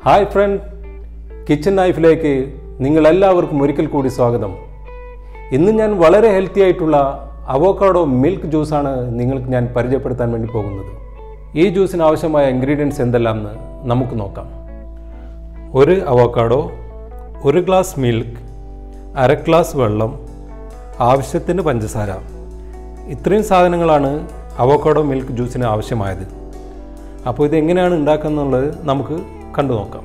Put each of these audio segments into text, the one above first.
hi friend kitchen നൈഫിലേക്ക് നിങ്ങളെല്ലാവർക്കും ഒരിക്കൽ കൂടി സ്വാഗതം ഇന്ന് ഞാൻ വളരെ ഹെൽത്തി ആയിട്ടുള്ള അവോക്കാഡോ മിൽക്ക് ജ്യൂസാണ് നിങ്ങൾക്ക് ഞാൻ പരിചയപ്പെടുത്താൻ വേണ്ടി പോകുന്നത് ഈ ജ്യൂസിന് ആവശ്യമായ ഇൻഗ്രീഡിയൻസ് എന്തെല്ലാമെന്ന് നമുക്ക് നോക്കാം ഒരു അവോക്കാഡോ ഒരു ഗ്ലാസ് മിൽക്ക് അര ഗ്ലാസ് വെള്ളം ആവശ്യത്തിന് പഞ്ചസാര ഇത്രയും സാധനങ്ങളാണ് അവോക്കാഡോ മിൽക്ക് ജ്യൂസിന് ആവശ്യമായത് അപ്പോൾ ഇത് എങ്ങനെയാണ് ഉണ്ടാക്കുന്നത് നമുക്ക് കണ്ടു നോക്കാം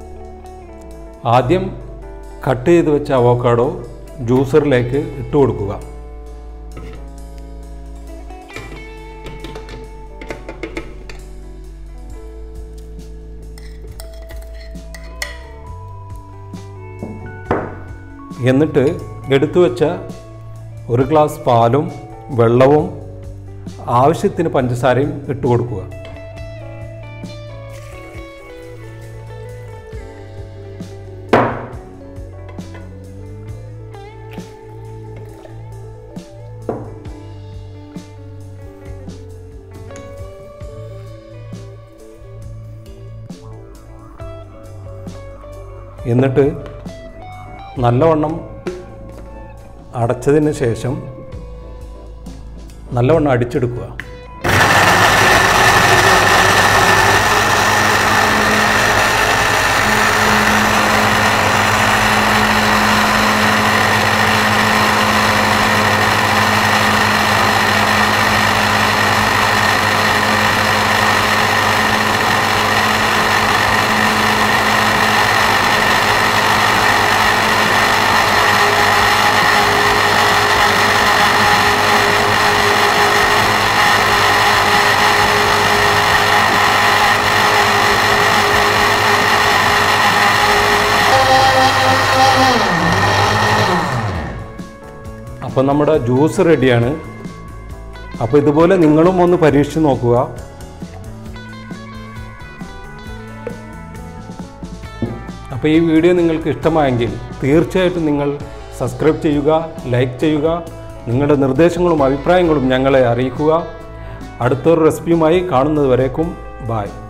ആദ്യം കട്ട് ചെയ്ത് വെച്ച അവോക്കാഡോ ജ്യൂസറിലേക്ക് ഇട്ട് കൊടുക്കുക എന്നിട്ട് എടുത്തു വെച്ച ഒരു ഗ്ലാസ് പാലും വെള്ളവും ആവശ്യത്തിന് പഞ്ചസാരയും ഇട്ട് കൊടുക്കുക എന്നിട്ട് നല്ലവണ്ണം അടച്ചതിന് ശേഷം നല്ലവണ്ണം അടിച്ചെടുക്കുക അപ്പോൾ നമ്മുടെ ജ്യൂസ് റെഡിയാണ് അപ്പോൾ ഇതുപോലെ നിങ്ങളും ഒന്ന് പരീക്ഷിച്ച് നോക്കുക അപ്പോൾ ഈ വീഡിയോ നിങ്ങൾക്ക് ഇഷ്ടമായെങ്കിൽ തീർച്ചയായിട്ടും നിങ്ങൾ സബ്സ്ക്രൈബ് ചെയ്യുക ലൈക്ക് ചെയ്യുക നിങ്ങളുടെ നിർദ്ദേശങ്ങളും അഭിപ്രായങ്ങളും ഞങ്ങളെ അറിയിക്കുക അടുത്തൊരു റെസിപ്പിയുമായി കാണുന്നത് വരേക്കും ബായ്